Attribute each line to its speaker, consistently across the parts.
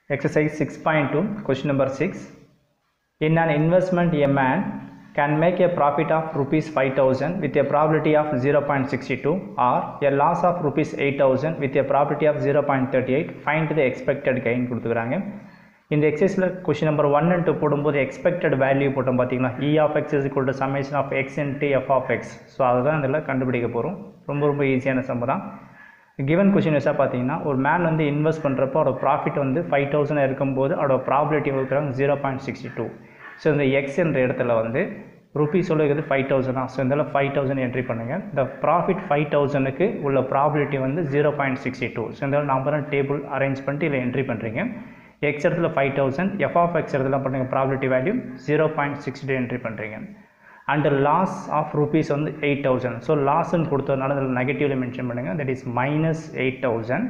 Speaker 1: Exercise 6.2, question number 6. In an investment, a man can make a profit of rupees 5000 with a probability of 0.62 or a loss of rupees 8000 with a probability of 0.38. Find the expected gain கொடுத்துக்கிறாங்க இந்த எக்ஸசைஸில் question number one and two போடும்போது expected value போட்டோம் பார்த்தீங்களா E of X is equal to summation of X into F of X so அதுதான் இதில் கண்டுபிடிக்க போகிறோம் ரொம்ப ரொம்ப ஈஸியான சம்பவம் தான் கிவன் கொஷின் வச்சா பார்த்தீங்கன்னா ஒரு மேன் வந்து இன்வெஸ்ட் பண்ணுறப்போ அவரோட ப்ராஃபிட் வந்து ஃபைவ் தௌசண்ட் இருக்கும்போது அவரோட ப்ராபிலிட்டி கொடுக்குறாங்க zero point sixty two so இந்த எக்ஸ் என்ற இடத்துல வந்து ருபீஸ் சொல்லுறது ஃபைவ் தௌசண்ட் தான் ஸோ இதில் ஃபைவ் தௌசண்ட் என்ட்ரி பண்ணுங்கள் இந்த ப்ராஃபிட் ஃபைவ் தௌசண்ட்க்கு உள்ள ப்ராபிலிட்டி வந்து zero point sixty two so இந்த நம்பரை டேபிள் அரேஞ்ச் பண்ணிட்டு இதில் என்ட்ரி பண்ணுறீங்க எக்ஸ் இடத்துல five thousand F of X இடத்துல பண்ணுங்கள் probability value zero point sixty two entry பண்ணுறீங்க அண்ட் லாஸ் ஆஃப் ருபீஸ் வந்து எயிட் தௌசண்ட் ஸோ லாஸ்ன்னு கொடுத்ததுனால அதில் நெகட்டிவ்ல மென்ஷன் பண்ணுங்கள் that is minus eight thousand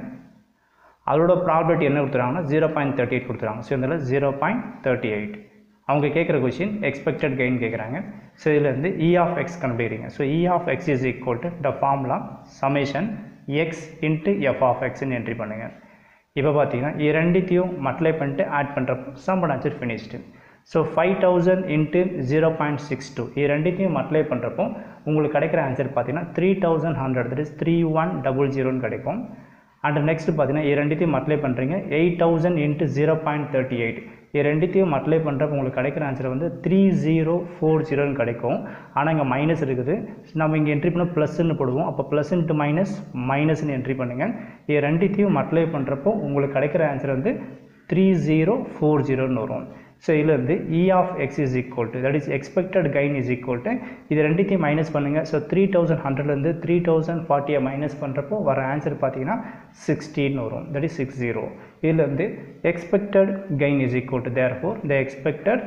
Speaker 1: அதோட ப்ராபிலிட்டி என்ன கொடுத்துறாங்கன்னா ஜீரோ பாயிண்ட் தேர்ட்டி எயிட் கொடுத்துறாங்க ஸோ இதில் ஜீரோ பாயிண்ட் தேர்ட்டி எயிட் அவங்க கேட்குற கொஷின் எக்ஸ்பெக்டட் கெயின் கேட்குறாங்க ஸோ இதில் வந்து இ ஆஃப் எக்ஸ் கண்டுபிடிக்கிறீங்க so E of X is equal to the formula summation X into F of எக்ஸ்ன்னு என்ட்ரி பண்ணுங்கள் இப்போ பார்த்தீங்கன்னா இது ரெண்டுத்தையும் மல்டிப்ளை பண்ணிட்டு ஆட் பண்ணுறப்போ சம்பன் answer finished so five thousand into zero point six two இது ரெண்டுத்தையும் மல்டிப்ளை பண்ணுறப்போ உங்களுக்கு கிடைக்கிற ஆன்சர் பார்த்தீங்கன்னா three thousand hundred that is three one double ஜீரோன்னு கிடைக்கும் அண்ட் நெக்ஸ்ட் பார்த்தீங்கன்னா இது ரெண்டுத்தையும் மல்டிப்ளை பண்ணுறீங்க eight thousand into zero point thirty eight இது ரெண்டுத்தையும் மல்டிப்ளை பண்ணுறப்போ உங்களுக்கு கிடைக்கிற ஆன்சர் வந்து த்ரீ ஜீரோ ஃபோர் ஜீரோன்னு கிடைக்கும் ஆனால் இங்கே மைனஸ் இருக்குது நம்ம இங்கே என்ட்ரி பண்ண ப்ளஸ்ன்னு போடுவோம் அப்போ ப்ளஸ் இன்ட்டு மைனஸ் மைனஸ்னு என்ட்ரி பண்ணுங்கள் இது ரெண்டுத்தையும் மல்டிப்ளை பண்ணுறப்போ உங்களுக்கு கிடைக்கிற ஆன்சர் வந்து த்ரீ ஜீரோ ஃபோர் ஜீரோன்னு வரும் ஸோ இதில் வந்து E of X is equal to that is expected gain is equal to இது ரெண்டுத்தையும் மைனஸ் பண்ணுங்கள் ஸோ த்ரீ தௌசண்ட் ஹண்ட்ரட்லேருந்து த்ரீ தௌசண்ட் ஃபார்ட்டியை மைனஸ் பண்ணுறப்போ வர ஆன்சர் பார்த்தீங்கன்னா சிக்ஸ்டீன் வரும் தட் இஸ் சிக்ஸ் ஜீரோ இதில் வந்து expected gain is equal to therefore the expected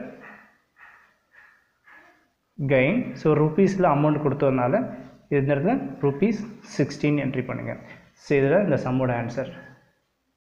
Speaker 1: gain so ருபீஸில் அமௌண்ட் கொடுத்ததுனால இந்த இடத்துல ருபீஸ் சிக்ஸ்டீன் என்ட்ரி பண்ணுங்கள் ஸோ இதில் இந்த சம்மோட ஆன்சர்